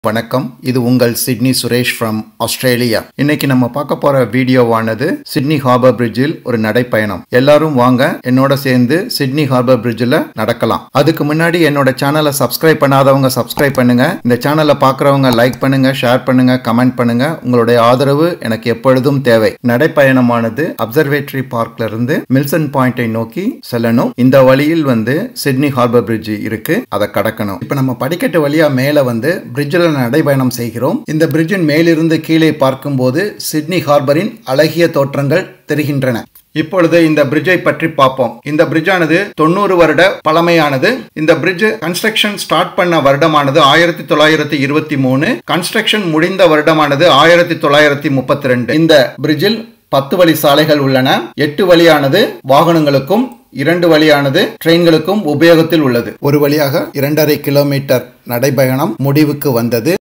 வணக்கம் இது உங்கள் சிட்னி சுரேஷ் ஃப்ரம் ஆஸ்திரேலியா இன்னைக்கு நம்ம பார்க்க போற வீடியோவானது சிட்னி ஹார்பர் பிரிட்ஜில் ஒரு நடைப்பயணம் எல்லாரும் வாங்க என்னோட சேர்ந்து சிட்னி ஹார்பர் பிரிட்ஜில் நடக்கலாம் அதுக்கு முன்னாடி என்னோட சேனலை சப்ஸ்கிரைப் பண்ணாதவங்க சப்ஸ்கிரைப் பண்ணுங்க இந்த சேனலை பார்க்குறவங்க லைக் பண்ணுங்க ஷேர் பண்ணுங்க கமெண்ட் பண்ணுங்க உங்களுடைய ஆதரவு எனக்கு எப்பொழுதும் தேவை நடைப்பயணமானது அப்சர்வேட்டரி பார்க்ல இருந்து மில்சன் பாயிண்டை நோக்கி செல்லணும் இந்த வழியில் வந்து சிட்னி ஹார்பர் பிரிட்ஜ் இருக்கு அதை கடக்கணும் இப்போ நம்ம படிக்கட்டு வழியா மேலே வந்து பிரிட்ஜில் நடைபயணம் செய்கிறோம் இந்த பிரிட்ஜின் மேலிருந்து கீழே பார்க்கும்போது சிட்னி ஹார்பரின் அழகிய தோற்றங்கள் தெரிகின்றன இப்பொழுது இந்த பிரிட்ஜை பற்றி பார்ப்போம் இந்த பிரிட்ஜானது தொண்ணூறு வருட பழமையானது இந்த பிரிட்ஜ் கன்ஸ்ட்ரக்ஷன் ஸ்டார்ட் பண்ண வருடமானது ஆயிரத்தி தொள்ளாயிரத்தி இருபத்தி மூணு கன்ஸ்ட்ரக்ஷன் முடிந்த வருடமானது ஆயிரத்தி தொள்ளாயிரத்தி முப்பத்தி ரெண்டு இந்த பிரிட்ஜில் பத்து வழி சாலைகள் உள்ளன எட்டு வழியானது வாகனங்களுக்கும் இரண்டு வழியானது ட்ரெயின்களுக்கும் உபயோகத்தில் உள்ளது ஒரு வழியாக இரண்டரை கிலோமீட்டர் நடைபயணம் முடிவுக்கு வந்தது